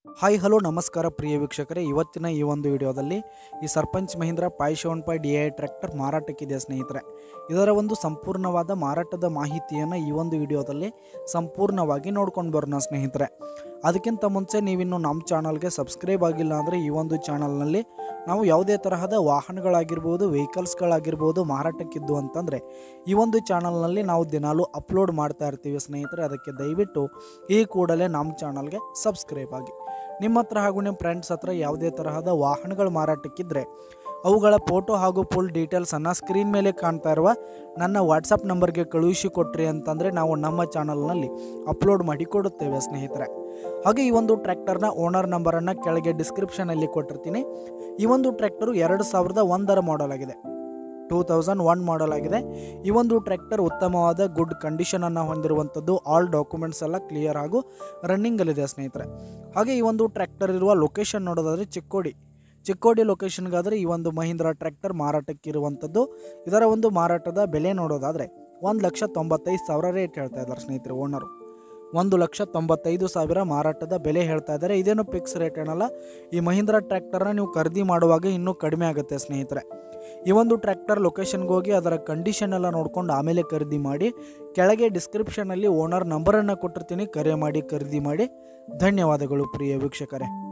hi hello ನಮಸ್ಕಾರ ಪ್ರಿಯ ವೀಕ್ಷಕರೇ ಇವತ್ತಿನ ಈ ಒಂದು ವಿಡಿಯೋದಲ್ಲಿ ಈ Sarpanch Mahindra five seven five D I tractor ಮಾರಾಟಕ್ಕಿದೆ ಸ್ನೇಹಿತರೆ ಇದರ ಒಂದು ಸಂಪೂರ್ಣವಾದ ಮಾರಾಟದ ಮಾಹಿತಿಯನ್ನು ಈ ಒಂದು ವಿಡಿಯೋದಲ್ಲಿ ಸಂಪೂರ್ಣವಾಗಿ ನೋಡ್ಕೊಂಡು ಬರೋಣ ಸ್ನೇಹಿತರೆ ಅದಕ್ಕಿಂತ ಮುಂಚೆ ನೀವಿನ್ನು ನಮ್ಮ ಚಾನಲ್ಗೆ ಸಬ್ಸ್ಕ್ರೈಬ್ ಆಗಿಲ್ಲ ಅಂದರೆ ಈ ಒಂದು ಚಾನಲ್ನಲ್ಲಿ ನಾವು ಯಾವುದೇ ತರಹದ ವಾಹನಗಳಾಗಿರ್ಬೋದು ವೆಹಿಕಲ್ಸ್ಗಳಾಗಿರ್ಬೋದು ಮಾರಾಟಕ್ಕಿದ್ದು ಅಂತಂದರೆ ಈ ಒಂದು ಚಾನಲ್ನಲ್ಲಿ ನಾವು ದಿನಾಲೂ ಅಪ್ಲೋಡ್ ಮಾಡ್ತಾ ಇರ್ತೀವಿ ಸ್ನೇಹಿತರೆ ಅದಕ್ಕೆ ದಯವಿಟ್ಟು ಈ ಕೂಡಲೇ ನಮ್ಮ ಚಾನಲ್ಗೆ ಸಬ್ಸ್ಕ್ರೈಬ್ ಆಗಿ ನಿಮ್ಮ ಹತ್ರ ಹಾಗೂ ನಿಮ್ಮ ಫ್ರೆಂಡ್ಸ್ ಹತ್ರ ಯಾವುದೇ ತರಹದ ವಾಹನಗಳು ಮಾರಾಟಕ್ಕಿದ್ದರೆ ಅವುಗಳ ಫೋಟೋ ಹಾಗೂ ಫುಲ್ ಡೀಟೇಲ್ಸನ್ನು ಸ್ಕ್ರೀನ್ ಮೇಲೆ ಕಾಣ್ತಾ ಇರುವ ನನ್ನ ವಾಟ್ಸಪ್ ನಂಬರ್ಗೆ ಕಳುಹಿಸಿ ಕೊಟ್ರಿ ಅಂತಂದರೆ ನಾವು ನಮ್ಮ ಚಾನಲ್ನಲ್ಲಿ ಅಪ್ಲೋಡ್ ಮಾಡಿ ಕೊಡುತ್ತೇವೆ ಸ್ನೇಹಿತರೆ ಹಾಗೆ ಈ ಒಂದು ಟ್ರ್ಯಾಕ್ಟರ್ನ ಓನರ್ ನಂಬರನ್ನು ಕೆಳಗೆ ಡಿಸ್ಕ್ರಿಪ್ಷನಲ್ಲಿ ಕೊಟ್ಟಿರ್ತೀನಿ ಈ ಒಂದು ಟ್ರ್ಯಾಕ್ಟರು ಎರಡು ಸಾವಿರದ ಒಂದರ ಮಾಡಲ್ ಆಗಿದೆ ಟೂ ತೌಸಂಡ್ ಒನ್ ಮಾಡಲ್ ಆಗಿದೆ ಈ ಒಂದು ಟ್ರ್ಯಾಕ್ಟರ್ ಉತ್ತಮವಾದ ಗುಡ್ ಕಂಡೀಷನನ್ನು ಹೊಂದಿರುವಂಥದ್ದು ಆಲ್ ಡಾಕ್ಯುಮೆಂಟ್ಸ್ ಎಲ್ಲ ಕ್ಲಿಯರ್ ಹಾಗೂ ರನ್ನಿಂಗಲ್ಲಿದೆ ಸ್ನೇಹಿತರೆ ಹಾಗೆ ಈ ಒಂದು ಟ್ರ್ಯಾಕ್ಟರ್ ಇರುವ ಲೊಕೇಶನ್ ನೋಡೋದಾದರೆ ಚಿಕ್ಕೋಡಿ ಚಿಕ್ಕೋಡಿ ಲೊಕೇಶನ್ಗಾದರೆ ಈ ಒಂದು ಮಹೀಂದ್ರ ಟ್ರ್ಯಾಕ್ಟರ್ ಮಾರಾಟಕ್ಕಿರುವಂಥದ್ದು ಇದರ ಒಂದು ಮಾರಾಟದ ಬೆಲೆ ನೋಡೋದಾದರೆ ಒಂದು ಲಕ್ಷ ತೊಂಬತ್ತೈದು ಸಾವಿರ ರೇಟ್ ಹೇಳ್ತಾ ಇದ್ದಾರೆ ಸ್ನೇಹಿತರೆ ಓನರು ಒಂದು ಲಕ್ಷ ತೊಂಬತ್ತೈದು ಸಾವಿರ ಮಾರಾಟದ ಬೆಲೆ ಹೇಳ್ತಾ ಇದ್ದಾರೆ ಇದೇನು ಫಿಕ್ಸ್ ರೇಟ್ ಏನಲ್ಲ ಈ ಮಹೀಂದ್ರ ಟ್ರ್ಯಾಕ್ಟರ್ನ ನೀವು ಖರೀದಿ ಮಾಡುವಾಗ ಇನ್ನೂ ಕಡಿಮೆ ಆಗುತ್ತೆ ಸ್ನೇಹಿತರೆ ಈ ಒಂದು ಟ್ರ್ಯಾಕ್ಟರ್ ಲೊಕೇಶನ್ಗೆ ಹೋಗಿ ಅದರ ಕಂಡೀಷನ್ ಎಲ್ಲ ನೋಡ್ಕೊಂಡು ಆಮೇಲೆ ಖರೀದಿ ಮಾಡಿ ಕೆಳಗೆ ಡಿಸ್ಕ್ರಿಪ್ಷನಲ್ಲಿ ಓನರ್ ನಂಬರನ್ನು ಕೊಟ್ಟಿರ್ತೀನಿ ಕರೆ ಮಾಡಿ ಖರೀದಿ ಮಾಡಿ ಧನ್ಯವಾದಗಳು ಪ್ರಿಯ ವೀಕ್ಷಕರೇ